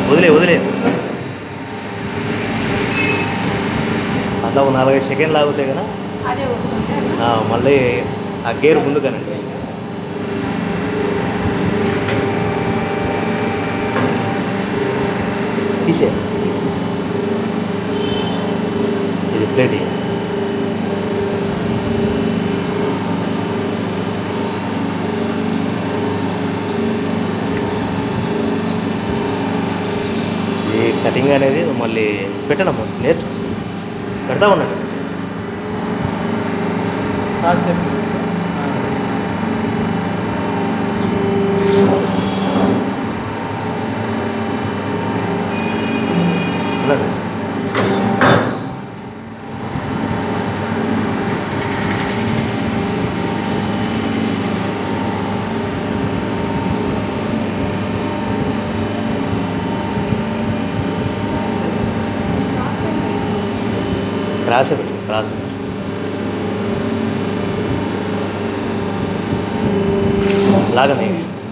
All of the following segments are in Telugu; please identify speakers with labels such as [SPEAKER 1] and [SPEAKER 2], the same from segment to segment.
[SPEAKER 1] వదిలే వదిలే అట్లా ఒక నాలుగైదు సెకండ్లు ఆగితే కదా
[SPEAKER 2] అదే వస్తుంది
[SPEAKER 1] ఆ, మళ్ళీ ఆ గేర్ ముందు కనండి తీసే ఇది ప్లేట్ ఇయ్యి. ఈ కటింగ్ అనేది మళ్ళీ పెట్టనమ్మా నేర్చు పెడతా ఉండండి
[SPEAKER 3] కాసేపు
[SPEAKER 1] ఉండండి. క్రాస్ పెట్టు క్రాస్ పెట్టు. లాగనే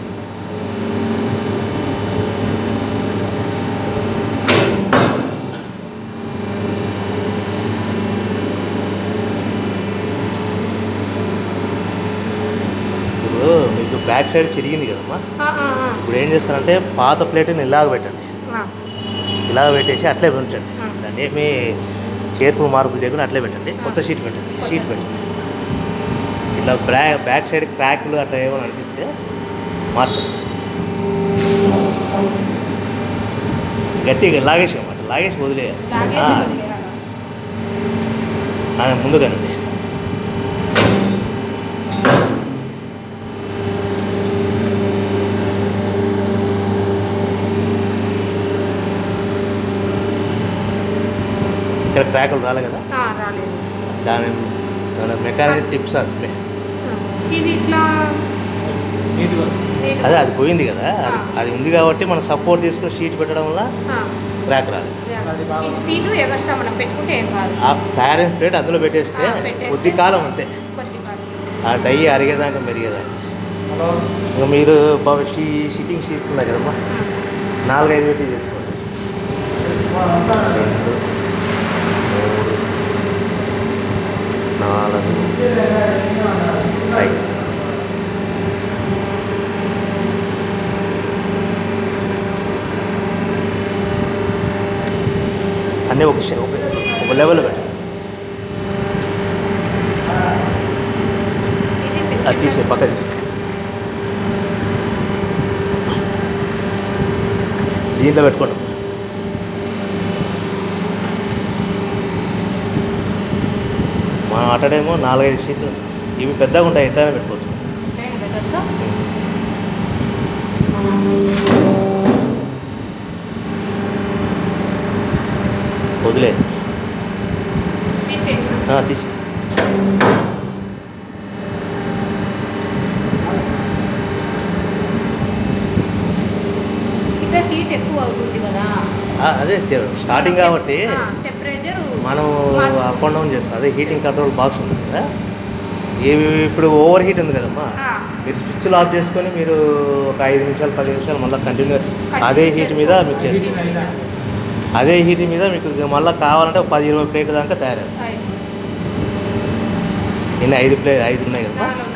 [SPEAKER 1] ఇప్పుడు మీకు బ్యాక్ సైడ్ చిరిగింది కదమ్మా
[SPEAKER 2] ఆ, ఆ, ఆ.
[SPEAKER 1] ఇప్పుడు ఏం చేస్తారంటే పాత ప్లేట్ని ఇలాగ పెట్టండి
[SPEAKER 2] ఆ,
[SPEAKER 1] ఇలాగ పెట్టేసి అట్లే ఉంచండి
[SPEAKER 2] ఆ.
[SPEAKER 1] దాన్ని ఏమి చేర్పులు మార్పులు చేయకుండా అట్లే పెట్టండి కొత్త షీట్ పెట్టండి షీట్ పెట్టండి ఇట్లా బ్రా బ్యాక్ సైడ్ క్రాక్లు అట్లా ఏమైనా అనిపిస్తే మార్చండి గట్టిగా లాగేసి అన్నమాట లాగేసి వదిలేయాలి
[SPEAKER 2] లాగేసి
[SPEAKER 1] ఆ,
[SPEAKER 2] వదిలేయాలా?
[SPEAKER 1] ఆ, ముందుగానండి ఇక్కడ క్రాకులు రాలే కదా
[SPEAKER 2] ఆ, రాలేదు
[SPEAKER 1] దాని దాని మెకానిక్ టిప్స్ అది
[SPEAKER 2] ఆ, ఇది ఇట్లా
[SPEAKER 3] నీట్గా వస్తుంది
[SPEAKER 2] నీట్గా-
[SPEAKER 1] అదే అది పోయింది కదా అది
[SPEAKER 2] ఆ.
[SPEAKER 1] అది ఉంది కాబట్టి మనం సపోర్ట్ తీసుకుని షీట్ పెట్టడం వల్ల
[SPEAKER 2] ఆ,
[SPEAKER 1] క్రాక్ రాలేదు
[SPEAKER 3] అది బాగా
[SPEAKER 2] ఈ సీటు ఎగస్ట్రా మనం పెట్టుకుంటే ఏం కాదు
[SPEAKER 1] ఆ తయారైన ప్లేట్ అందులో పెట్టేస్తే
[SPEAKER 2] ఆ, పెట్టేస్తే
[SPEAKER 1] కొద్ది కాలం అంతే
[SPEAKER 2] కొద్ది కాదు
[SPEAKER 1] ఆ డై అరిగేదాకా మెరిగేదాకా
[SPEAKER 3] హలో
[SPEAKER 1] ఇంకా మీరు బాబు షీ సిట్టింగ్ షీట్స్ ఉన్నాయి కదమ్మా నాలుగైదు పెట్టి చేసుకోండి రెండు మూడు నాలుగు ఐదు అన్నీ ఒక షే- ఒక ఒక లెవెల్ పెట్టండి
[SPEAKER 2] ఇది
[SPEAKER 1] అది తీసే పక్క తీసే దీంట్లో పెట్టుకోండి మా ఆటడేమో నాలుగైదు సీట్లు ఇవి పెద్దగా ఉంటాయి ఎంతైనా పెట్టుకోవచ్చు
[SPEAKER 2] నేను పెట్టచ్చా
[SPEAKER 1] వదిలే
[SPEAKER 2] తీసేయండి
[SPEAKER 1] ఆ, తీసి
[SPEAKER 2] ఇక్కడ హీట్ ఎక్కువ అవుతుంది కదా
[SPEAKER 1] ఆ, అదే చె- స్టార్టింగ్ కాబట్టి
[SPEAKER 2] టెంపరేచర్
[SPEAKER 1] మనం అప్ అండ్ డౌన్ చేస్తాం అదే హీటింగ్ కంట్రోల్ బాక్స్ ఉంది కదా ఇవి ఇప్పుడు ఓవర్ హీట్ ఉంది కదమ్మా మీరు స్విచ్ ఆఫ్ చేసుకొని మీరు ఒక ఐదు నిమిషాలు పది నిమిషాలు మళ్ళీ కంటిన్యూ అదే హీట్ మీద మీకు చేసుకోండి అదే హీట్ మీద మీకు మళ్ళీ కావాలంటే ఒక పది ఇరవై ప్లేట్ దాకా తయారవుతుంది ఇన్ని ఐదు ప్లేట్ ఐదు ఉన్నాయి కదా
[SPEAKER 2] నాలుగు